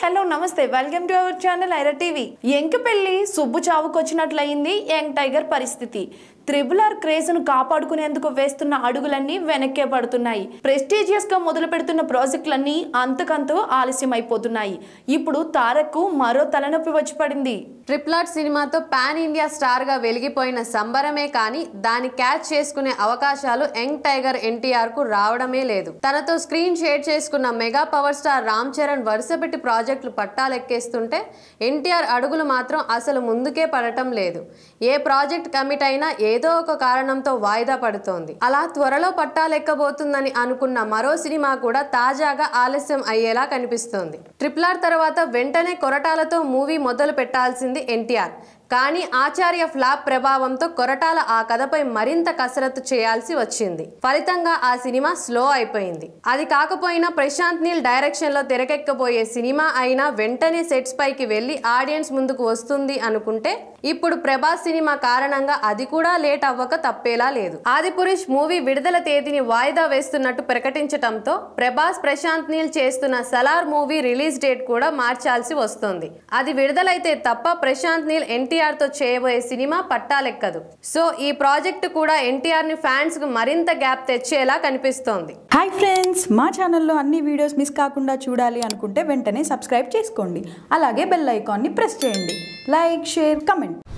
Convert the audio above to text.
hello namaste welcome to our channel Aira TV ఎంక పెళ్లి సుబ్బు చావుకొచ్చినట్లయింది యంగ్ టైగర్ పరిస్థితి త్రిబుల్ ఆర్ క్రేజ్ ను కాపాడుకునేందుకు వేస్తున్న అడుగులన్నీ వెనక్కే పడుతున్నాయి ప్రెస్టీజియస్ గా మొదలు పెడుతున్న ప్రాజెక్టులన్నీ అంతకంతూ ఆలస్యం అయిపోతున్నాయి ఇప్పుడు తారక్కు మరో తలనొప్పి వచ్చి పడింది ట్రిపుల్ ఆర్ సినిమాతో పాన్ ఇండియా స్టార్ గా వెలిగిపోయిన సంబరమే కానీ దాన్ని క్యాచ్ చేసుకునే అవకాశాలు యంగ్ టైగర్ ఎన్టీఆర్ కు రావడమే లేదు తనతో స్క్రీన్ షేర్ చేసుకున్న mega power star Ram Charan వరుసపెట్టి ప్రాజెక్టులు పట్టాలెక్కేస్తుంటే ఎన్టీఆర్ అడుగులు మాత్రం అసలు ముందుకే పడటం లేదు ఏ ప్రాజెక్ట్ కమిట్ అయినా ఏదో ఒక కారణంతో వాయిదా పడుతోంది అలా త్వరలో పట్టాలెక్కబోతుందని అనుకున్న మరో సినిమా కూడా తాజాగా ఆలస్యం అయ్యేలా కనిపిస్తోంది ట్రిపుల్ ఆర్ తర్వాత వెంటనే కొరటాలతో మూవీ మొదలు పెట్టాల్సింది ఎన్టీఆర్ కానీ ఆచార్య ఫ్లాప్ ప్రభావంతో కొరటాల ఆ కథపై మరింత కసరత్తు చేయాల్సి వచ్చింది ఫలితంగా ఆ సినిమా స్లో అయిపోయింది అది కాకపోయినా ప్రశాంత్ నీల్ డైరెక్షన్ లో తెరకెక్కబోయే సినిమా అయినా వెంటనే సెట్స్ పైకి వెళ్లి ఆడియన్స్ ముందుకు వస్తుంది అనుకుంటే ఇప్పుడు ప్రభాస్ సినిమా కారణంగా అది కూడా లేట్ అవ్వక తప్పేలా లేదు ఆదిపురుష్ మూవీ విడుదల తేదీని వాయిదా వేస్తున్నట్టు ప్రకటించటంతో ప్రభాస్ ప్రశాంత్ నీల్ చేస్తున్న సలార్ మూవీ రిలీజ్ డేట్ కూడా మార్చాల్సి వస్తుంది అది విడుదలైతే తప్ప ప్రశాంత్ నీల్ ఎన్టీఆర్ తో చేయబోయే సినిమా పట్టాలెక్కదు సో ఈ ప్రాజెక్టు కూడా ఎన్టీఆర్ ని ఫ్యాన్స్ కు మరింత గ్యాప్ తెచ్చేలా కనిపిస్తోంది హాయ్ ఫ్రెండ్స్ మా ఛానల్లో అన్ని వీడియోస్ మిస్ కాకుండా చూడాలి అనుకుంటే వెంటనే సబ్స్క్రైబ్ చేసుకోండి అలాగే బెల్ ఐకాన్ని ప్రెస్ చేయండి లైక్ షేర్ కమెంట్